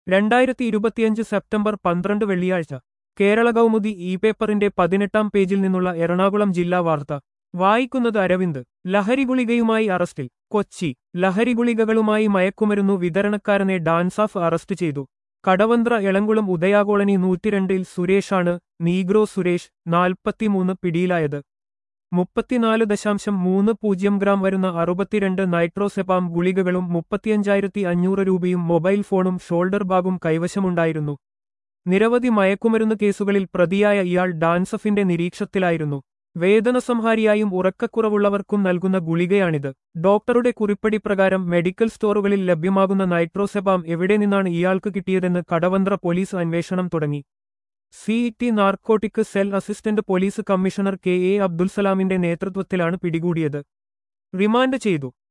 രണ്ടായിരത്തി ഇരുപത്തിയഞ്ച് സെപ്റ്റംബർ പന്ത്രണ്ട് വെള്ളിയാഴ്ച കേരള കൗമുദി ഇ പേപ്പറിന്റെ പതിനെട്ടാം പേജിൽ നിന്നുള്ള എറണാകുളം ജില്ലാ വാർത്ത വായിക്കുന്നത് അരവിന്ദ് ലഹരി ഗുളികയുമായി അറസ്റ്റിൽ കൊച്ചി ലഹരി ഗുളികകളുമായി മയക്കുമരുന്നു വിതരണക്കാരനെ ഡാൻസാഫ് അറസ്റ്റ് ചെയ്തു കടവന്ത്ര എളങ്കുളം ഉദയാകോളനി നൂറ്റിരണ്ടിൽ സുരേഷാണ് നീഗ്രോ സുരേഷ് നാൽപ്പത്തിമൂന്ന് പിടിയിലായത് മുപ്പത്തിനാല് ദശാംശം മൂന്ന് പൂജ്യം ഗ്രാം വരുന്ന അറുപത്തിരണ്ട് നൈട്രോസെപാം ഗുളികകളും മുപ്പത്തിയഞ്ചായിരത്തി അഞ്ഞൂറ് രൂപയും മൊബൈൽ ഫോണും ഷോൾഡർ ബാഗും കൈവശമുണ്ടായിരുന്നു നിരവധി മയക്കുമരുന്ന് കേസുകളിൽ പ്രതിയായ ഇയാൾ ഡാൻസഫിന്റെ നിരീക്ഷത്തിലായിരുന്നു വേദനസംഹാരിയായും ഉറക്കക്കുറവുള്ളവർക്കും നൽകുന്ന ഗുളികയാണിത് ഡോക്ടറുടെ കുറിപ്പടി പ്രകാരം മെഡിക്കൽ സ്റ്റോറുകളിൽ ലഭ്യമാകുന്ന നൈട്രോസെപാം എവിടെ നിന്നാണ് ഇയാൾക്ക് കിട്ടിയതെന്ന് കടവന്ത്ര പോലീസ് അന്വേഷണം തുടങ്ങി city narcotic cell assistant police commissioner K A അബ്ദുൽസലാമിന്റെ നേതൃത്വത്തിലാണ് പിടികൂടിയത് റിമാൻഡ് ചെയ്തു